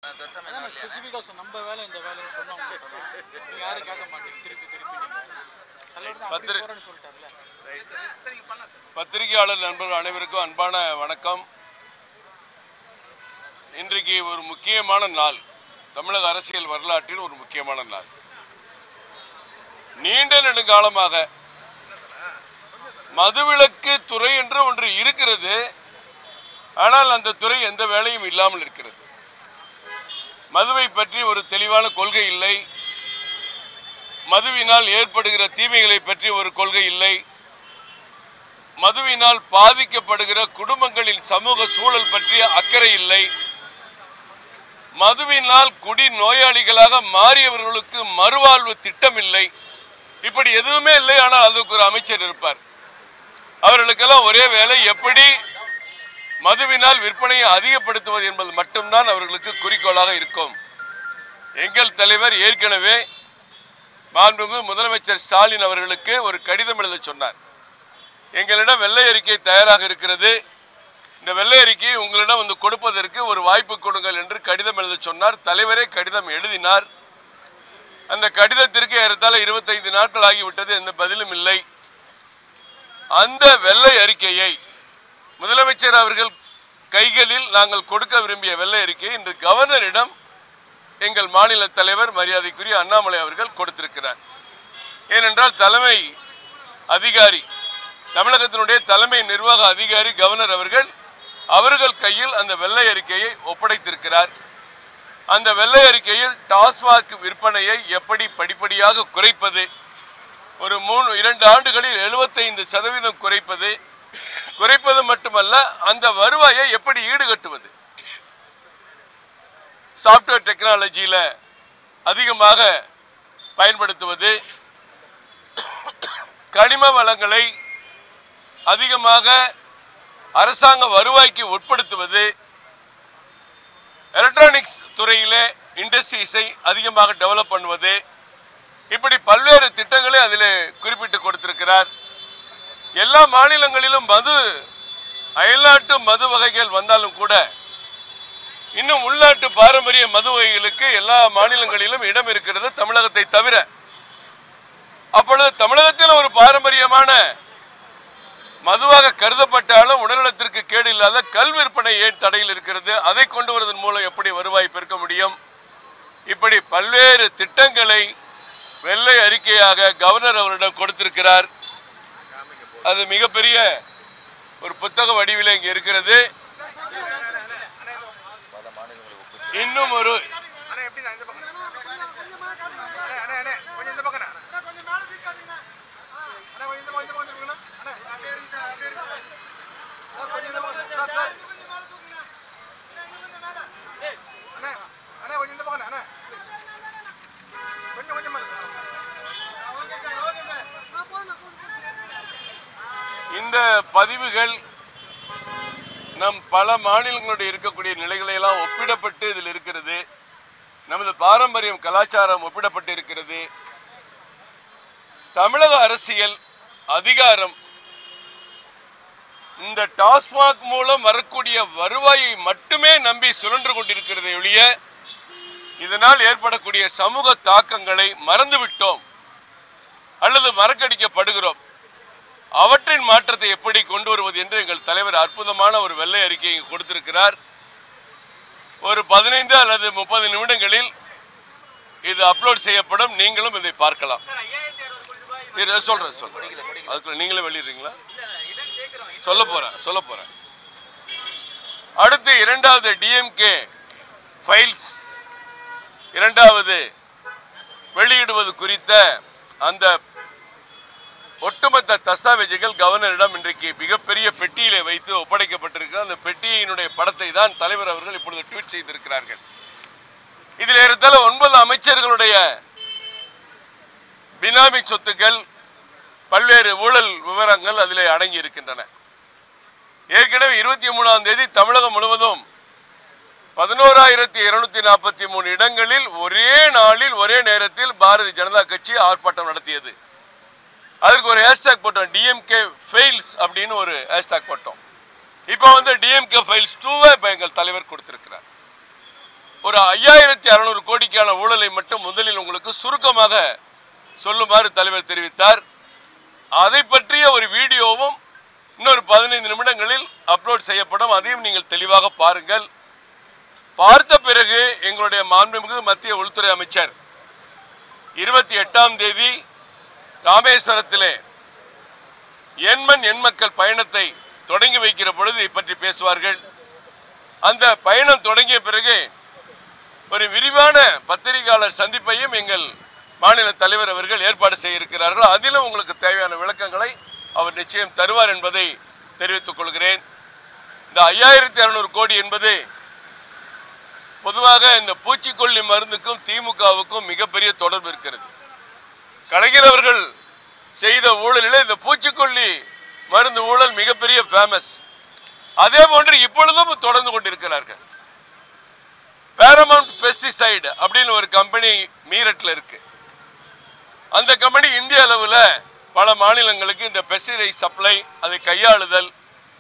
தர்சனம் அதான் என்ன இல்லையா? ஸ்பெசிஃபிக்காக சொன்ன நம்ம வேலை இந்த வேலைன்னு சொன்னோம் நீங்க யாரும் கேட்க மாட்டீங்க திருப்பி திருப்பி நீங்க தலைவர் தான் அப்படி பத்திரி- போறேன்னு சொல்லிட்டாருல சரி நீங்க பண்ணலாம் சார் பத்திரிகையாளர் நண்பர்கள் அனைவருக்கும் அன்பான வணக்கம் இன்றைக்கு ஒரு முக்கியமான நாள் தமிழக அரசியல் வரலாற்றில் ஒரு முக்கியமான நாள் நீண்ட நெடுங்காலமாக மதுவிலக்கு துறை என்று ஒன்று இருக்கிறது ஆனால் அந்த துறை எந்த வேலையும் இல்லாமல் இருக்கிறது மதுவை பற்றி ஒரு தெளிவான கொள்கை இல்லை மதுவினால் ஏற்படுகிற தீமைகளை பற்றி ஒரு கொள்கை இல்லை மதுவினால் பாதிக்கப்படுகிற குடும்பங்களின் சமூக சூழல் பற்றிய அக்கறை இல்லை மதுவினால் குடி நோயாளிகளாக மாறியவர்களுக்கு மறுவாழ்வு திட்டம் இல்லை இப்படி எதுவுமே இல்லை ஆனால் அதுக்கு ஒரு அமைச்சர் இருப்பார் அவர்களுக்கெல்லாம் ஒரே வேலை எப்படி மதுவினால் விற்பனையை அதிகப்படுத்துவது என்பது மட்டும்தான் அவர்களுக்கு குறிக்கோளாக இருக்கும் எங்கள் தலைவர் ஏற்கனவே மாண்புமிகு முதலமைச்சர் ஸ்டாலின் அவர்களுக்கு ஒரு கடிதம் எழுத சொன்னார் எங்களிடம் வெள்ளை அறிக்கை தயாராக இருக்கிறது இந்த வெள்ளை அறிக்கையை உங்களிடம் வந்து கொடுப்பதற்கு ஒரு வாய்ப்பு கொடுங்கள் என்று கடிதம் எழுத சொன்னார் தலைவரே கடிதம் எழுதினார் அந்த கடிதத்திற்கு ஏறத்தாழ இருபத்தைந்து நாட்கள் ஆகிவிட்டது எந்த பதிலும் இல்லை அந்த வெள்ளை அறிக்கையை முதலமைச்சர் அவர்கள் கைகளில் நாங்கள் கொடுக்க விரும்பிய வெள்ளை அறிக்கையை இன்று கவர்னரிடம் எங்கள் மாநில தலைவர் மரியாதைக்குரிய அண்ணாமலை அவர்கள் கொடுத்திருக்கிறார் ஏனென்றால் தலைமை அதிகாரி தமிழகத்தினுடைய தலைமை நிர்வாக அதிகாரி கவர்னர் அவர்கள் அவர்கள் கையில் அந்த வெள்ளை அறிக்கையை ஒப்படைத்திருக்கிறார் அந்த வெள்ளை அறிக்கையில் டாஸ்மாக் விற்பனையை எப்படி படிப்படியாக குறைப்பது ஒரு மூணு இரண்டு ஆண்டுகளில் 75% சதவீதம் குறைப்பது குறைப்பது மட்டுமல்ல அந்த வருவாயை எப்படி ஈடுகட்டுவது சாஃப்ட்வேர் டெக்னாலஜியில் அதிகமாக பயன்படுத்துவது கனிம வளங்களை அதிகமாக அரசாங்க வருவாய்க்கு உட்படுத்துவது எலக்ட்ரானிக்ஸ் துறையிலே இண்டஸ்ட்ரீஸை அதிகமாக டெவலப் பண்ணுவது இப்படி பல்வேறு திட்டங்களை அதில் குறிப்பிட்டு கொடுத்திருக்கிறார் எல்லா மாநிலங்களிலும் மது அயல்நாட்டு மது வகைகள் வந்தாலும் கூட இன்னும் உள்நாட்டு பாரம்பரிய மது வகைகளுக்கு எல்லா மாநிலங்களிலும் இடம் இருக்கிறது தமிழகத்தை தவிர அப்பொழுது தமிழகத்தில் ஒரு பாரம்பரியமான மதுவாக கருதப்பட்டாலும் உடல்நலத்திற்கு கேடு இல்லாத கல் விற்பனை ஏன் தடையில் இருக்கிறது அதை கொண்டு வருவதன் மூலம் எப்படி வருவாய் பெருக்க முடியும் இப்படி பல்வேறு திட்டங்களை வெள்ளை அறிக்கையாக கவர்னர் அவரிடம் கொடுத்திருக்கிறார் அது மிகப்பெரிய ஒரு புத்தக வடிவில் இங்கே இருக்கிறது பல மாநிலங்களை ஒப்பிட்டு இன்னும் ஒரு அண்ணா எப்படி நான் இந்த பக்கம் அண்ணா அண்ணா அண்ணா கொஞ்சம் இந்த பக்கம் அண்ணா அண்ணா கொஞ்சம் இந்த பக்கம் இந்த பக்கம் இருக்குண்ணா அண்ணா அப்படியே இருக்கு சார் அப்படியே இருக்கு சார் சார் கொஞ்சம் இந்த பக்கம் சார் சார் அண்ணா அண்ணா கொஞ்சம் இந்த பக்கம் அண்ணா கொஞ்சம் கொஞ்சமா இருக்கு ஓகே சார் ஓகே சார் இந்த பதிவுகள் நம் பல மாநிலங்களுடைய இருக்கக்கூடிய நிலைகளை எல்லாம் ஒப்பிடப்பட்டு இதில் இருக்கிறது நமது பாரம்பரியம் கலாச்சாரம் ஒப்பிடப்பட்டு இருக்கிறது தமிழக அரசியல் அதிகாரம் இந்த டாஸ்மாக் மூலம் வரக்கூடிய வருவாயை மட்டுமே நம்பி சுழன்று கொண்டிருக்கிறதை ஒழிய இதனால் ஏற்படக்கூடிய சமூக தாக்கங்களை மறந்துவிட்டோம் அல்லது மறக்கடிக்கப்படுகிறோம் அவற்றின் மாற்றத்தை எப்படி கொண்டு வருவது என்று எங்கள் தலைவர் அற்புதமான ஒரு வெள்ளை அறிக்கையை இங்கு கொடுத்திருக்கிறார் ஒரு பதினைந்து அல்லது முப்பது நிமிடங்களில் இது அப்லோட் செய்யப்படும் நீங்களும் இதை பார்க்கலாம் இரு, சொல்றேன் சொல்றேன் அதுக்குள்ள நீங்களே வெளியிடுறீங்களா சொல்ல போறேன் சொல்ல போறேன் அடுத்து இரண்டாவது டிஎம்கே ஃபைல்ஸ் இரண்டாவது வெளியிடுவது குறித்த அந்த ஒட்டுமொத்த தஸ்தாவேஜுகள் கவர்னரிடம் இன்றைக்கு மிகப்பெரிய பெட்டியிலே வைத்து ஒப்படைக்கப்பட்டிருக்கிற அந்த பெட்டியினுடைய படத்தை தான் தலைவர் அவர்கள் இப்பொழுது ட்வீட் செய்திருக்கிறார்கள் இதில் ஏறத்தாழ ஒன்பது அமைச்சர்களுடைய பினாமி சொத்துக்கள் பல்வேறு ஊழல் விவரங்கள் அதிலே அடங்கி இருக்கின்றன ஏற்கனவே இருபத்தி மூணாம் தேதி தமிழகம் முழுவதும் பதினோராயிரத்தி இருநூத்தி நாற்பத்தி மூணு இடங்களில் ஒரே நாளில் ஒரே நேரத்தில் பாரதிய ஜனதா கட்சி ஆர்ப்பாட்டம் நடத்தியது அதற்கு ஒரு ஹேஷ்டாக் போட்டோம் டிஎம்கே ஃபெயில்ஸ் அப்படின்னு ஒரு ஹேஷ்டாக் போட்டோம் இப்போ வந்து டிஎம்கே ஃபைல்ஸ் டூவை இப்போ எங்கள் தலைவர் கொடுத்திருக்கிறார் ஒரு ஐயாயிரத்தி அறுநூறு கோடிக்கான ஊழலை மட்டும் முதலில் உங்களுக்கு சுருக்கமாக சொல்லுமாறு தலைவர் தெரிவித்தார் அதை பற்றிய ஒரு வீடியோவும் இன்னொரு பதினைந்து நிமிடங்களில் அப்லோட் செய்யப்படும் அதையும் நீங்கள் தெளிவாக பாருங்கள் பார்த்த பிறகு எங்களுடைய மாண்புமிகு மத்திய உள்துறை அமைச்சர் இருபத்தி எட்டாம் தேதி ராமேஸ்வரத்திலே எண்மண் எண்மக்கள் பயணத்தை தொடங்கி வைக்கிற பொழுது இதை பற்றி பேசுவார்கள் அந்த பயணம் தொடங்கிய பிறகு ஒரு விரிவான பத்திரிகையாளர் சந்திப்பையும் எங்கள் மாநில தலைவர் அவர்கள் ஏற்பாடு செய்ய இருக்கிறார்கள் அதிலும் உங்களுக்கு தேவையான விளக்கங்களை அவர் நிச்சயம் தருவார் என்பதை தெரிவித்துக் கொள்கிறேன் இந்த ஐயாயிரத்தி அறுநூறு கோடி என்பது பொதுவாக இந்த பூச்சிக்கொல்லி மருந்துக்கும் திமுகவுக்கும் மிகப்பெரிய தொடர்பு இருக்கிறது கலைஞர் அவர்கள் செய்த ஊழலில் இந்த பூச்சிக்கொல்லி மருந்து ஊழல் மிகப்பெரிய ஃபேமஸ் அதே போன்று இப்பொழுதும் தொடர்ந்து கொண்டிருக்கிறார்கள் பேரமவுண்ட் பெஸ்டிசைடு அப்படின்னு ஒரு கம்பெனி மீரட்ல இருக்கு அந்த கம்பெனி இந்திய அளவில் பல மாநிலங்களுக்கு இந்த பெஸ்டிசைட் சப்ளை அதை கையாளுதல்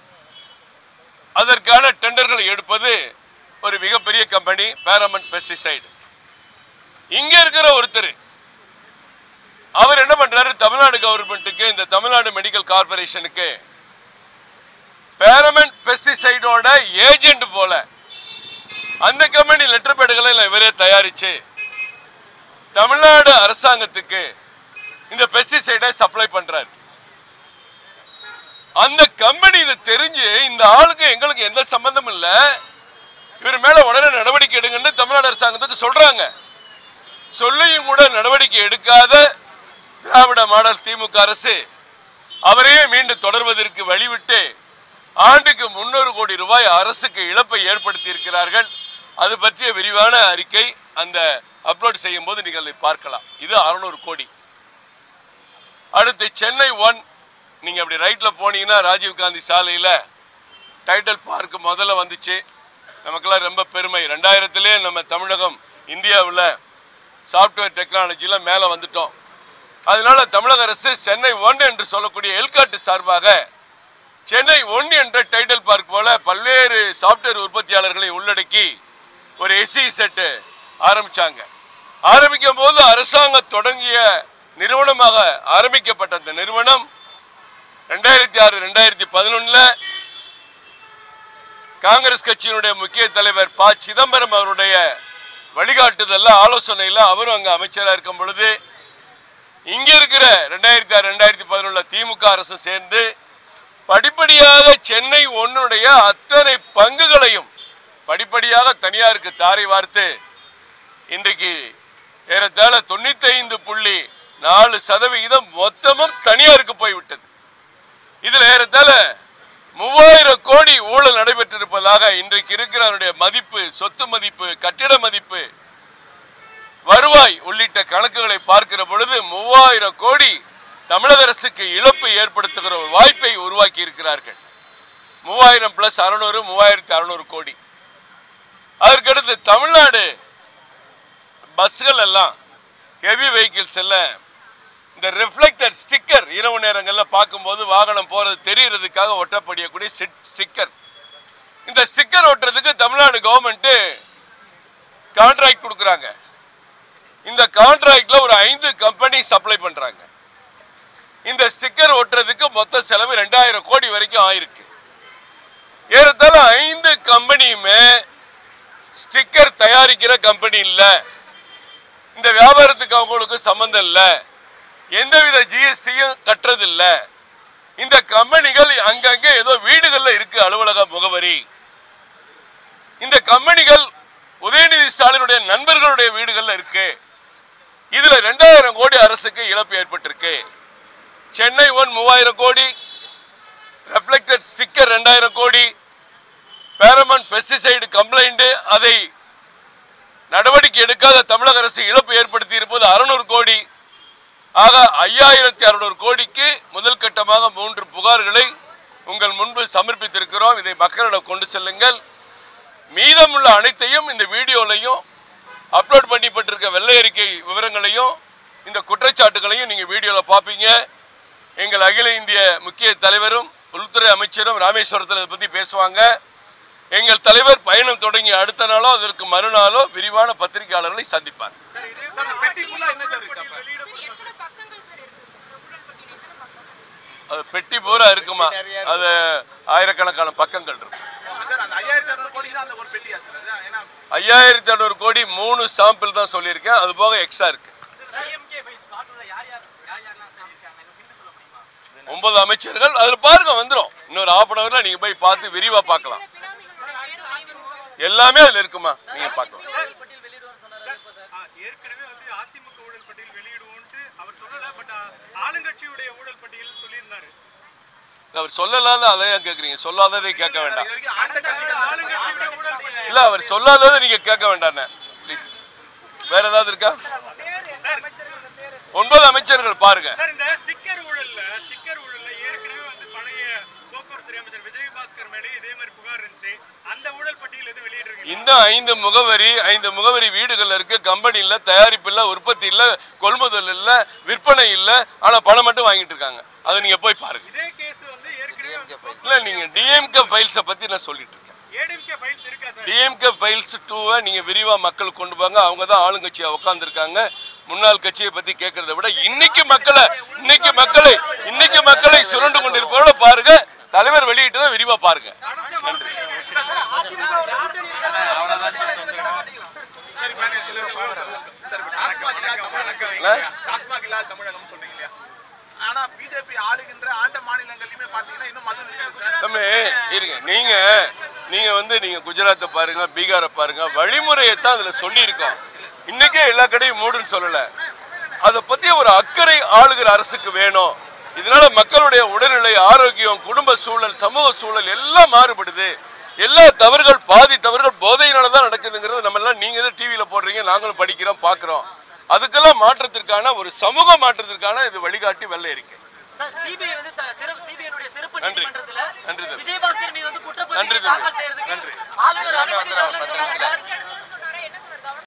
அதற்கான டெண்டர்களை எடுப்பது ஒரு மிகப்பெரிய கம்பெனி பேரமவுண்ட் பெஸ்டிசைடு இங்க இருக்கிற ஒருத்தர் அவர் என்ன பண்றாரு தமிழ்நாடு கவர்மெண்ட்டுக்கு இந்த தமிழ்நாடு மெடிக்கல் கார்பரேஷனுக்கு பேரமெண்ட் பெஸ்டிசைடோட ஏஜென்ட் போல அந்த கம்பெனி லெட்டர் பேடுகளை எல்லாம் இவரே தயாரிச்சு தமிழ்நாடு அரசாங்கத்துக்கு இந்த பெஸ்டிசைடை சப்ளை பண்றாரு அந்த கம்பெனி இதை தெரிஞ்சு இந்த ஆளுக்கு எங்களுக்கு எந்த சம்பந்தமும் இல்ல இவர் மேல உடனே நடவடிக்கை எடுங்கன்னு தமிழ்நாடு அரசாங்கத்துக்கு சொல்றாங்க சொல்லியும் கூட நடவடிக்கை எடுக்காத திராவிட மாடல் திமுக அரசு அவரையே மீண்டும் தொடர்வதற்கு வழிவிட்டு ஆண்டுக்கு முன்னூறு கோடி ரூபாய் அரசுக்கு இழப்பை ஏற்படுத்தி இருக்கிறார்கள் அது பற்றிய விரிவான அறிக்கை அந்த அப்லோட் செய்யும் போது நீங்கள் அதை பார்க்கலாம் இது அறுநூறு கோடி அடுத்து சென்னை ஒன் நீங்க அப்படி ரைட்ல போனீங்கன்னா ராஜீவ் காந்தி சாலையில டைட்டில் பார்க் முதல்ல வந்துச்சு நமக்கெல்லாம் ரொம்ப பெருமை ரெண்டாயிரத்திலே நம்ம தமிழகம் இந்தியாவில் சாஃப்ட்வேர் டெக்னாலஜியில் மேலே வந்துட்டோம் அதனால தமிழக அரசு சென்னை ஒன் என்று சொல்லக்கூடிய எல்காட்டு சார்பாக சென்னை ஒன் என்ற டைட்டில் பார்க் போல பல்வேறு சாஃப்ட்வேர் உற்பத்தியாளர்களை உள்ளடக்கி ஒரு எஸ்சி செட்டு ஆரம்பிச்சாங்க ஆரம்பிக்கும் போது அரசாங்கம் தொடங்கிய நிறுவனமாக ஆரம்பிக்கப்பட்ட அந்த நிறுவனம் ரெண்டாயிரத்தி ஆறு ரெண்டாயிரத்தி பதினொன்னுல காங்கிரஸ் கட்சியினுடைய முக்கிய தலைவர் ப சிதம்பரம் அவருடைய வழிகாட்டுதல்ல ஆலோசனையில அவரும் அங்க அமைச்சரா இருக்கும் பொழுது இங்க இருக்கிற ரெண்டாயிரத்தி ஆறு ரெண்டாயிரத்தி பதினொன்னுல திமுக அரசு சேர்ந்து படிப்படியாக சென்னை ஒன்னுடைய அத்தனை பங்குகளையும் படிப்படியாக தனியாருக்கு தாரை வார்த்து இன்றைக்கு ஏறத்தாழ தொண்ணூத்தி ஐந்து புள்ளி நாலு சதவிகிதம் மொத்தமும் தனியாருக்கு போய்விட்டது இதுல ஏறத்தாழ மூவாயிரம் கோடி ஊழல் நடைபெற்றிருப்பதாக இன்றைக்கு இருக்கிற அதனுடைய மதிப்பு சொத்து மதிப்பு கட்டிட மதிப்பு வருவாய் உள்ளிட்ட கணக்குகளை பார்க்கிற பொழுது மூவாயிரம் கோடி தமிழக அரசுக்கு இழப்பு ஏற்படுத்துகிற ஒரு வாய்ப்பை உருவாக்கி இருக்கிறார்கள் மூவாயிரம் பிளஸ் அறுநூறு மூவாயிரத்தி அறுநூறு கோடி அதற்கடுத்து தமிழ்நாடு பஸ்கள் எல்லாம் ஹெவி வெஹிக்கிள்ஸ் எல்லாம் இந்த ரிஃப்ளெக்டர் ஸ்டிக்கர் இரவு நேரங்களில் பார்க்கும்போது வாகனம் போறது தெரியறதுக்காக ஒட்டப்படியக்கூடிய ஸ்டிக்கர் இந்த ஸ்டிக்கர் ஒட்டுறதுக்கு தமிழ்நாடு கவர்மெண்ட் கான்ட்ராக்ட் கொடுக்குறாங்க இந்த கான்ட்ராக்ட்ல ஒரு ஐந்து கம்பெனி சப்ளை பண்றாங்க இந்த ஸ்டிக்கர் ஒட்டுறதுக்கு மொத்த செலவு ரெண்டாயிரம் கோடி வரைக்கும் ஆயிருக்கு ஏறத்தாழ ஐந்து கம்பெனியுமே ஸ்டிக்கர் தயாரிக்கிற கம்பெனி இல்ல இந்த வியாபாரத்துக்கு அவங்களுக்கு சம்பந்தம் இல்ல எந்தவித ஜிஎஸ்டியும் கட்டுறது இல்ல இந்த கம்பெனிகள் அங்கங்க ஏதோ வீடுகள்ல இருக்கு அலுவலக முகவரி இந்த கம்பெனிகள் உதயநிதி ஸ்டாலினுடைய நண்பர்களுடைய வீடுகள்ல இருக்கு இதுல ரெண்டாயிரம் கோடி அரசுக்கு இழப்பு ஏற்பட்டிருக்கு சென்னை ஒன் மூவாயிரம் கோடி ரெஃப்ளெக்டட் ஸ்டிக்கர் ரெண்டாயிரம் கோடி பேரமன் பெஸ்டிசைடு கம்ப்ளைண்ட் அதை நடவடிக்கை எடுக்காத தமிழக அரசு இழப்பு ஏற்படுத்தி இருப்பது அறுநூறு கோடி ஆக ஐயாயிரத்தி அறுநூறு கோடிக்கு முதல் கட்டமாக மூன்று புகார்களை உங்கள் முன்பு சமர்ப்பித்திருக்கிறோம் இதை மக்களிடம் கொண்டு செல்லுங்கள் மீதமுள்ள அனைத்தையும் இந்த வீடியோலையும் அப்லோட் பண்ணப்பட்டிருக்க வெள்ளை அறிக்கை விவரங்களையும் இந்த குற்றச்சாட்டுகளையும் நீங்க வீடியோல பார்ப்பீங்க எங்கள் அகில இந்திய முக்கிய தலைவரும் உள்துறை அமைச்சரும் ராமேஸ்வரத்தில் இதை பத்தி பேசுவாங்க எங்கள் தலைவர் பயணம் தொடங்கி அடுத்த நாளோ அதற்கு மறுநாளோ விரிவான பத்திரிகையாளர்களை சந்திப்பார் சார் அந்த பெட்டி ஃபுல்லா என்ன சார் இருக்கு அப்ப எத்தனை பக்கங்கள் சார் இருக்கு ஊழல் பட்டியல் எத்தனை பக்கம் அது பெட்டி பூரா இருக்குமா அது ஆயிரக்கணக்கான பக்கங்கள் இருக்கும் சார் அந்த ஐயாயிரத்தி அறுநூறு கோடி தான் அந்த ஒரு பெட்டியா சார் அது? ஏன்னா ஐயாயிரத்தி ஐநூறு கோடி மூணு சாம்பிள் தான் சொல்லியிருக்கேன் அது போக எக்ஸ்ட்ரா இருக்கு ஒன்பது அமைச்சர்கள் அதுல பாருங்க வந்துரும் இன்னொரு ஹாஃப் அன் ஹவர்ல நீங்க போய் பார்த்து விரிவா பார்க்கலாம் பினாமிகளுடைய பேர் வெளிவரும் எல்லாமே அதுல இருக்குமா நீங்க பார்க்கலாம் ஆ, ஏற்கனவே வந்து அதிமுக ஊழல் பட்டியல் வெளியிடுவோம்ட்டு அவர் சொல்லல பட் ஆளுங்கட்சியுடைய ஊழல் பட்டியல் சொல்லியிருந்தாரு அவர் சொல்லலாத அதை ஏன் கேக்குறீங்க சொல்லாததை கேட்க வேண்டாம் இது வரைக்கும் ஆண்ட கட்சிகள் ஆளுங்கட்சியுடைய ஊழல் பட்டியல் இல்ல அவர் சொல்லாததை நீங்க கேட்க வேண்டாம் ப்ளீஸ் வேற ஏதாவது இருக்கா ஒன்பது அமைச்சர்கள் பாருங்க சார் இந்த ஸ்டிக்கர் ஊழல்ல ஸ்டிக்கர் ஊழல்ல ஏற்கனவே வந்து பழைய போக்குவரத்து அமைச்சர் விஜயபாஸ்கர் மேலே இதே மாதிரி புகார் இருந்துச்சு அந்த ஊழல் பட்டியல் எதுவும் வெளியிடுறீங்க இந்த ஐந்து முகவரி ஐந்து முகவரி வீடுகள்ல இருக்கு கம்பெனி இல்ல தயாரிப்பு இல்ல உற்பத்தி இல்ல கொள்முதல் இல்ல விற்பனை இல்ல ஆனா பணம் மட்டும் வாங்கிட்டு இருக்காங்க அதை நீங்க போய் பாருங்க இதே கேஸ் வந்து ஏற்கனவே வந்து இல்ல நீங்க டிஎம்கே ஃபைல்ஸை பத்தி நான் சொல்லிட்டு இருக்கேன் ஏடிஎம்கே ஃபைல்ஸ் இருக்கா சார் டிஎம்கே ஃபைல்ஸ் டூவை நீங்க விரிவா மக்களுக்கு கொண்டு போங்க அவங்க தான் ஆளுங்கட்சியா உட்கார்ந்துருக்காங்க முன்னாள் கட்சியை பத்தி கேட்கறத விட இன்னைக்கு மக்களை இன்னைக்கு மக்களை இன்னைக்கு மக்களை சுரண்டு கொண்டிருப்பவங்கள பாருங்க தலைவர் வெளியிட்டதை விரிவா பாருங்க நன்றி சரி மேடம் இதுல சார் இப்ப டாஸ்மாக் இல்லாத தமிழகம் இல்ல? டாஸ்மாக் இல்லாத தமிழகம் சொல்றீங்க இல்லையா ஆனா பிஜேபி ஆளுகின்ற ஆண்ட மாநிலங்கள்லயுமே பாத்தீங்கன்னா இன்னும் மது இருக்குது சார் தம்பி இருங்க நீங்க நீங்க வந்து நீங்க குஜராத்தை பாருங்க பீகாரை பாருங்க வழிமுறையை தான் அதுல சொல்லியிருக்கோம் இன்னைக்கே எல்லா கடையும் மூடுன்னு சொல்லல அதை பத்தி ஒரு அக்கறை ஆளுகிற அரசுக்கு வேணும் இதனால மக்களுடைய உடல்நிலை ஆரோக்கியம் குடும்ப சூழல் சமூக சூழல் எல்லாம் மாறுபடுது எல்லா தவறுகள் பாதி தவறுகள் போதையினால தான் நடக்குதுங்கிறது நம்ம எல்லாம் நீங்க தான் டிவியில போடுறீங்க நாங்களும் படிக்கிறோம் பார்க்கிறோம் அதுக்கெல்லாம் மாற்றத்திற்கான ஒரு சமூக மாற்றத்திற்கான இது வழிகாட்டி வெள்ளை அறிக்கை சார் சிபிஐ வந்து த- சிறப்பு சிபிஐனுடைய சிறப்பு நன்றி. நீதிமன்றத்துல நன்றி தம்பி. விஜயபாஸ்கர் மீது வந்து நன்றி குற்றப்பத்திரிகை தம்பி. தாக்கல் செய்யறதுக்கு நன்றி. ஆளுநர் அனுமதி தரலன்னு சொன்னாங்க சார்